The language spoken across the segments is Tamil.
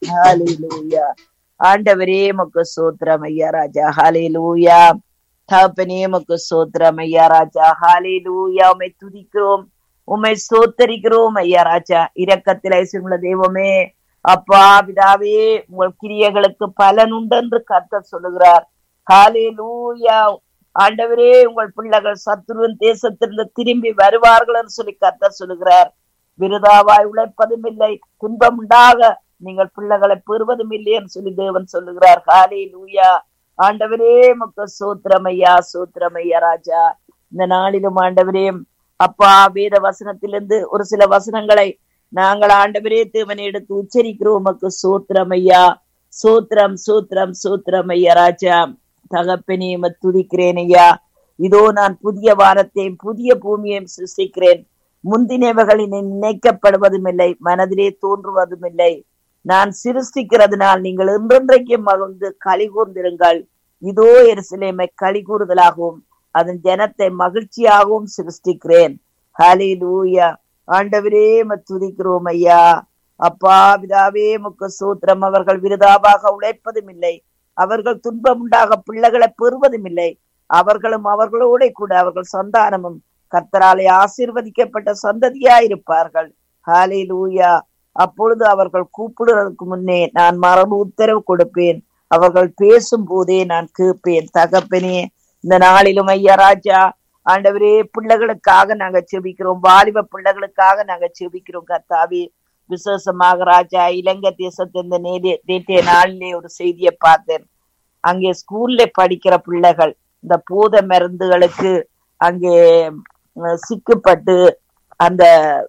ஹalleluya ஆண்டவரே உமக்கு சோத்திரம் ஐயா ராஜா ஹalleluya தகப்பனே உமக்கு சோத்திரம் ஐயா ராஜா ஹalleluya உம்மை துதிக்கிறோம் உம்மை சோத்தரிக்கிறோம் ஐயா ராஜா இரக்கத்தில் ஐசுள்ள தெய்வமே அப்பா பிதாவே உங்கள் கிரியைகளுக்கு பலன் உண்டு என்று கர்த்தர் சொல்லுகிறார் ஹalleluya ஆண்டவரே உங்கள் பிள்ளைகள் சத்துருவின் தேசத்திலிருந்து திரும்பி வருவார்கள் என்று சொல்லி கர்த்தர் சொல்லுகிறார் விருதாவாய் உழைப்பதும் இல்லை துன்பம் உண்டாக நீங்கள் பிள்ளைகளை பெறுவதும் இல்லை என்று சொல்லி தேவன் சொல்லுகிறார் ஹாலே லூயா ஆண்டவரே முக்க சோத்திரமையா சோத்திரமையா ராஜா இந்த நாளிலும் ஆண்டவரே அப்பா வேத வசனத்திலிருந்து ஒரு சில வசனங்களை நாங்கள் ஆண்டவரே தேவனை எடுத்து உச்சரிக்கிறோம் உமக்கு சோத்திரமையா சோத்திரம் சோத்திரம் சோத்திரமையா ராஜா தகப்பனே துதிக்கிறேன் ஐயா இதோ நான் புதிய வாரத்தையும் புதிய பூமியையும் சிருஷ்டிக்கிறேன் முந்தினவைகளில் நினைக்கப்படுவதும் இல்லை மனதிலே தோன்றுவதும் இல்லை நான் சிருஷ்டிக்கிறதுனால் நீங்கள் என்றென்றைக்கும் மகிழ்ந்து களி கூர்ந்திருங்கள் இதோ எருசலேமை களி கூறுதலாகவும் அதன் ஜனத்தை மகிழ்ச்சியாகவும் சிருஷ்டிக்கிறேன் ஹலே லூயா ஆண்டவரே துதிக்கிறோம் ஐயா அப்பா பிதாவே முக்க சூத்திரம் அவர்கள் விருதாவாக உழைப்பதும் இல்லை அவர்கள் துன்பம் உண்டாக பிள்ளைகளை பெறுவதும் இல்லை அவர்களும் அவர்களோட கூட அவர்கள் சந்தானமும் கர்த்தராலே ஆசீர்வதிக்கப்பட்ட சந்ததியா இருப்பார்கள் ஹாலே லூயா அப்பொழுது அவர்கள் கூப்பிடுறதுக்கு முன்னே நான் மரபு உத்தரவு கொடுப்பேன் அவர்கள் பேசும் போதே நான் கேட்பேன் தகப்பனே இந்த நாளிலும் ஐயா ராஜா ஆண்டவரே பிள்ளைகளுக்காக நாங்க செபிக்கிறோம் வாலிப பிள்ளைகளுக்காக நாங்க செபிக்கிறோம் கர்த்தாவே விசேஷமாக ராஜா இலங்கை தேசத்து இந்த நேரே நேற்றைய நாளிலே ஒரு செய்தியை பார்த்தேன் அங்கே ஸ்கூல்ல படிக்கிற பிள்ளைகள் இந்த பூத மருந்துகளுக்கு அங்கே சிக்கப்பட்டு அந்த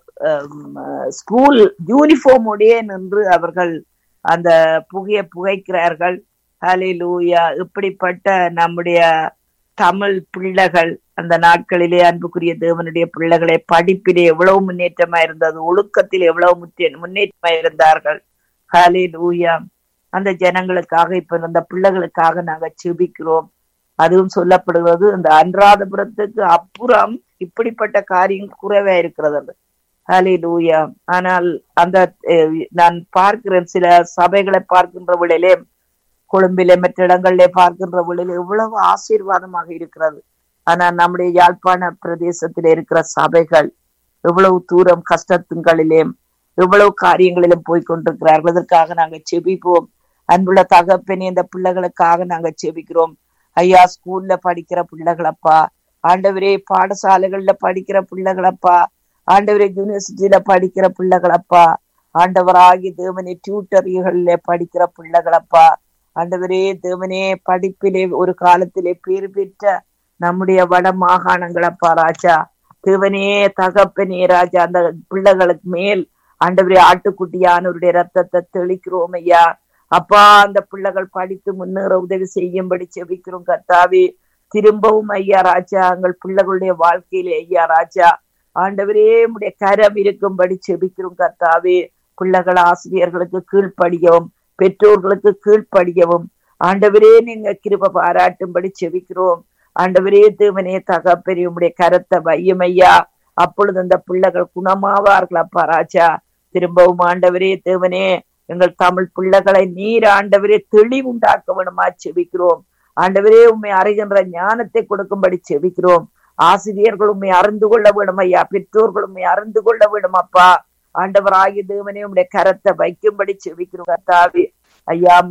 ஸ்கூல் யூனிஃபார்மோடையே நின்று அவர்கள் அந்த புகையை புகைக்கிறார்கள் ஹலே லூயா இப்படிப்பட்ட நம்முடைய தமிழ் பிள்ளைகள் அந்த நாட்களிலே அன்புக்குரிய தேவனுடைய பிள்ளைகளை படிப்பிலே எவ்வளவு முன்னேற்றமா இருந்தது ஒழுக்கத்தில் எவ்வளவு முன்னேற்றமா இருந்தார்கள் ஹலே லூயா அந்த ஜனங்களுக்காக இப்ப அந்த பிள்ளைகளுக்காக நாங்க செபிக்கிறோம் அதுவும் சொல்லப்படுவது அந்த அன்றாதபுரத்துக்கு அப்புறம் இப்படிப்பட்ட காரியம் குறைவா இருக்கிறது ஹலே லூயா ஆனால் அந்த நான் பார்க்கிறேன் சில சபைகளை பார்க்கின்ற விடையிலே கொழும்பிலே மற்ற இடங்களிலே பார்க்கின்ற விடையில எவ்வளவு ஆசீர்வாதமாக இருக்கிறது ஆனா நம்முடைய யாழ்ப்பாண பிரதேசத்தில் இருக்கிற சபைகள் எவ்வளவு தூரம் கஷ்டத்துங்களிலே எவ்வளவு காரியங்களிலும் போய் கொண்டிருக்கிறார்கள் அதற்காக நாங்க செபிப்போம் அன்புள்ள தகப்பனே இந்த பிள்ளைகளுக்காக நாங்க செபிக்கிறோம் ஐயா ஸ்கூல்ல படிக்கிற பிள்ளைகளப்பா ஆண்டவரே பாடசாலைகள்ல படிக்கிற பிள்ளைகளப்பா ஆண்டவரே யூனிவர்சிட்டியில படிக்கிற பிள்ளைகளப்பா ஆண்டவராகி தேவனே டியூட்டரிகள்ல படிக்கிற பிள்ளைகளப்பா ஆண்டவரே தேவனே படிப்பிலே ஒரு காலத்திலே பேர் பெற்ற நம்முடைய வட மாகாணங்களப்பா ராஜா தேவனே தகப்பனே ராஜா அந்த பிள்ளைகளுக்கு மேல் ஆண்டவரே ஆட்டுக்குட்டியானவருடைய ரத்தத்தை தெளிக்கிறோம் ஐயா அப்பா அந்த பிள்ளைகள் படித்து முன்னேற உதவி செய்யும்படி செபிக்கிறோம் கர்த்தாவே திரும்பவும் ஐயா ராஜா எங்கள் பிள்ளைகளுடைய வாழ்க்கையிலே ஐயா ராஜா ஆண்டவரே உடைய கரம் இருக்கும்படி செபிக்கிறோம் கர்த்தாவே பிள்ளைகள் ஆசிரியர்களுக்கு கீழ்ப்படியவும் பெற்றோர்களுக்கு கீழ்ப்படியவும் ஆண்டவரே நீங்க கிருப பாராட்டும்படி செபிக்கிறோம் ஆண்டவரே தேவனே தகப்பெரிய உடைய கரத்தை வையும் ஐயா அப்பொழுது அந்த பிள்ளைகள் குணமாவார்கள் அப்பா ராஜா திரும்பவும் ஆண்டவரே தேவனே எங்கள் தமிழ் பிள்ளைகளை நீர் ஆண்டவரே தெளிவுண்டாக்க வேணுமா செபிக்கிறோம் ஆண்டவரே உண்மை அறிகின்ற ஞானத்தை கொடுக்கும்படி செபிக்கிறோம் ஆசிரியர்கள் உண்மை அறிந்து கொள்ள வேணும் ஐயா பெற்றோர்கள் உண்மை அறிந்து கொள்ள வேணும் அப்பா ஆண்டவர் ஆகிய தேவனே உடைய கரத்தை வைக்கும்படி செபிக்கிறோம் கத்தாவே ஐயா